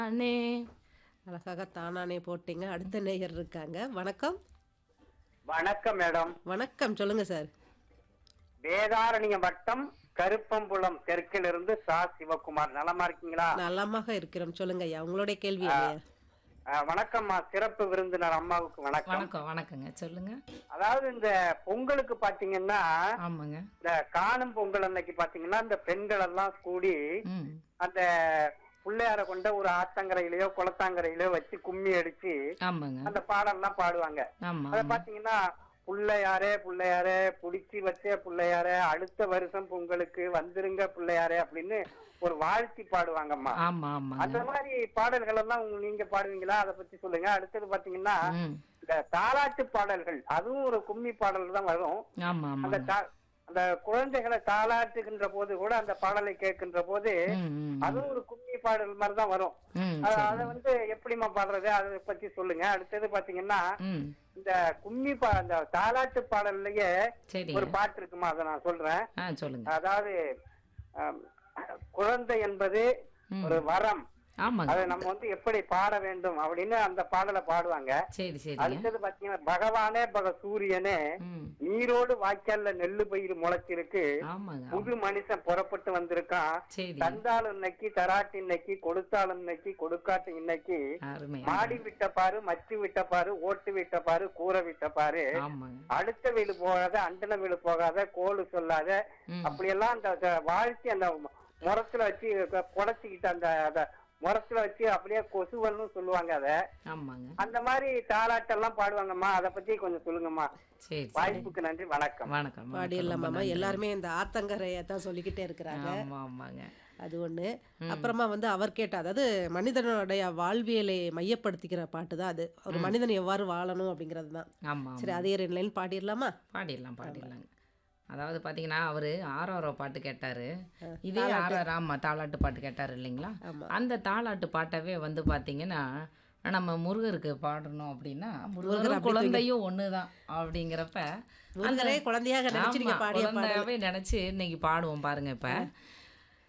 அண்ணே அழகாக தானானே போட்டீங்க அடுத்த நேயர் இருக்காங்க வணக்கம் வணக்கம் மேடம் வணக்கம் சொல்லுங்க சார் வேதாரண்யம் வட்டம் கருப்பம்புலம் தெற்கிலிருந்து சா சிவகுமார் நலமா இருக்கீங்களா நலமாக இருக்கிறோம் சொல்லுங்க ஐயா உங்களுடைய கேள்வி இல்லையா அஹ், வணக்கம்மா சிறப்பு விருந்தினர் அம்மாவுக்கு வணக்கம் வணக்கம் வணக்கங்க சொல்லுங்க அதாவது இந்த பொங்கலுக்கு பாத்தீங்கன்னா ஆமாங்க இந்த காணும் பொங்கல் அன்னைக்கு பாத்தீங்கன்னா இந்த பெண்கள் எல்லாம் கூடி ம் அந்த பிள்ளையார கொண்ட ஒரு ஆத்தங்கரையிலயோ குளத்தாங்கரையிலயோ வச்சு கும்மி அடிச்சு ஆமாங்க அந்த பாடல்லாம் பாடுவாங்க ஆமா அத பாத்தீங்கன்னா புள்ளையாரே புள்ளையாரே புடிச்சு வச்ச புள்ளையாரே அடுத்த வருஷம் பொங்கலுக்கு வந்துருங்க புள்ளையாரே அப்படின்னு ஒரு வாழ்த்தி பாடுவாங்கம்மா ஆமா ஆமாங்க அந்த மாதிரி பாடல்கள் எல்லாம் உங்க- நீங்க பாடுவீங்களா அதை பத்தி சொல்லுங்க அடுத்தது பாத்தீங்கன்னா ம் இந்த தாலாட்டு பாடல்கள் அதுவும் ஒரு கும்மி பாடல் தான் வரும் ஆமா அந்த ஆமாங்க தா- அந்த குழந்தைகளை தாளாட்டுகின்ற போது கூட அந்த பாடலை கேட்கின்ற போது ம் ம் அதுவும் ஒரு கும்மி பாடல் மாதிரி தான் வரும் ம் அத சரி அதை வந்து எப்படிம்மா பாடுறது அதை பத்தி சொல்லுங்க அடுத்தது பாத்தீங்கன்னா ம் இந்த கும்மி பா அந்த தாலாட்டு பாடல்லையே சரி ஒரு பாட்டு இருக்குமா அதை நான் சொல்றேன் ஆ சொல்லுங்க அதாவது ஆம், குழந்தை என்பது ம். ஒரு வரம் ஆமாங்க அதை நம்ம வந்து எப்படி பாட வேண்டும் அப்படின்னு அந்த பாடலை பாடுவாங்க சரி சரிங்க அடுத்தது பாத்தீங்கன்னா பகவானே பக சூரியனே ம் நீரோடு வாய்க்கால்ல நெல்லு பயிர் முளைச்சிருக்கு ஆமாங்க புது மனுஷன் புறப்பட்டு வந்திருக்கான் சரி தந்தாலும் இன்னைக்கு தராட்டு இன்னைக்கு கொடுத்தாலும் இன்னைக்கு கொடுக்காட்டு இன்னைக்கு அருமை மாடி விட்ட பாரு மச்சு விட்ட பாரு ஓட்டு விட்ட பாரு கூரை விட்ட பாரு ஆமாங்க அடுத்த வீடு போகாத அண்டன வீடு போகாத கோலு சொல்லாத ம் அப்படியெல்லாம் அந்த அந்த வாழ்த்தி அந்த முரத்துல வச்சு புடைச்சிக்கிட்டு அந்த அந்த முரத்துல வச்சு அப்படியே கொசுவல்னு சொல்லுவாங்க அத ஆமாங்க அந்த மாதிரி தாலாட்டெல்லாம் பாடுவாங்கம்மா அத பத்தி கொஞ்சம் சொல்லுங்கம்மா சரி சரி வாய்ப்புக்கு நன்றி வணக்கம் வணக்கம் வணக்கம். பாடிடலாமாம்மா எல்லாருமே இந்த ஆத்தங்கரையை தான் சொல்லிக்கிட்டே இருக்கிறாங்க ஆமா ஆமாங்க அது ஒண்ணு அப்புறமா வந்து அவர் கேட்ட அதாவது மனிதனுடைய வாழ்வியலை மையப்படுத்திக்கிற பாட்டு தான் அது ஒரு மனிதன் எவ்வாறு வாழணும் அப்படிங்கிறது தான் ஆமா சரி அதே ரெண்டு லைன் பாடிடலாமா பாடிடலாம் பாடிடலாங்க அதாவது பார்த்தீங்கன்னா அவர் ஆறாரோ பாட்டு கேட்டார் இதே ஆறார் ஆமாம் தாலாட்டு பாட்டு கேட்டார் இல்லைங்களா ஆமா. அந்த தாலாட்டு பாட்டவே வந்து பார்த்தீங்கன்னா நம்ம முருகருக்கு பாடணும் அப்படின்னா முருகரும் குழந்தையும் ஒன்று தான் அப்படிங்கிறப்ப முருகரே குழந்தையாக நினைச்சு நீங்க ஆமா, பாடிய பாடல் குழந்தையாவே நினைச்சு இன்னைக்கு பாடுவோம் பாருங்க இப்ப